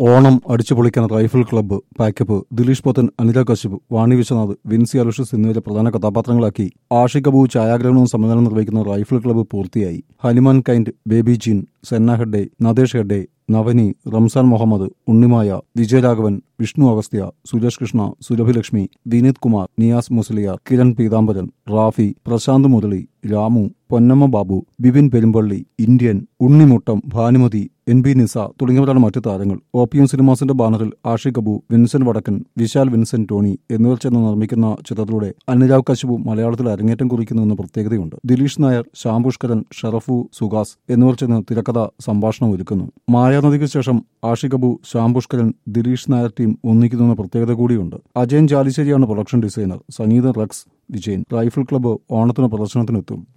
ഓണം അടിച്ചുപൊളിക്കാൻ rifle club pack up Dileesh Pothan Anitha Kashyap Vani Viswanath Vincy Aloshious എന്നിവരെ പ്രധാന കഥാപാത്രങ്ങളാക്കി ആഷിക് കബു ഛായാഗ്രഹണവും സമ്മേളനം നിർവഹിക്കുന്ന റൈഫിൾ ക്ലബ്ബ് പൂർത്തിയായി Hanumankind Baby Jean Senna Hegde Nadesh Hegde Navani Ramzan Muhammad Unnimaya Vijayaraghavan Vishnu Agasthya Suresh Krishna Surabhi Lakshmi Vineeth Kumar Niyas Musliyar Kiran Peethambaran Rafi Prasanth Murali Ramu Ponnamma Babu Bipin Perumballi Indian Unnimuttam Bhanumathi N B Nisa തുടങ്ങിയവരാണ് മറ്റു താരങ്ങൾ ഓപ്പിയം സിനിമാസിന്റെ ബാനറിൽ ആഷിഖ് കബു വിൻസെന്റ് വടക്കൻ വിശാൽ വിൻസെന്റ് ടോണി എന്നിവർ ചേർന്ന് നിർമ്മിക്കുന്ന ചിത്രത്തിലൂടെ അനുരാഗ് കശ്യപു മലയാളത്തിൽ അരങ്ങേറ്റം കുറിക്കുന്നുവെന്ന പ്രത്യേകതയുണ്ട് ദിലീഷ് നായർ ശ്യാംപുഷ്കരൻ ഷറഫു സുഹാസ് എന്നിവർ ചേർന്ന് തിരക്കഥ സംഭാഷണം ഒരുക്കുന്നു മായാനദിക്ക് ശേഷം ആഷിഖ് കബു ശ്യാംപുഷ്കരൻ ദിലീഷ് നായർ ടീം ഒന്നിക്കുന്നുവെന്ന പ്രത്യേകത കൂടിയുണ്ട് അജയൻ ചാലിശ്ശേരിയാണ് പ്രൊഡക്ഷൻ ഡിസൈനർ സംഗീതം റക്സ് വിജയൻ റൈഫിൾ ക്ലബ്ബ് ഓണത്തിന് പ്രദർശനത്തിനെത്തും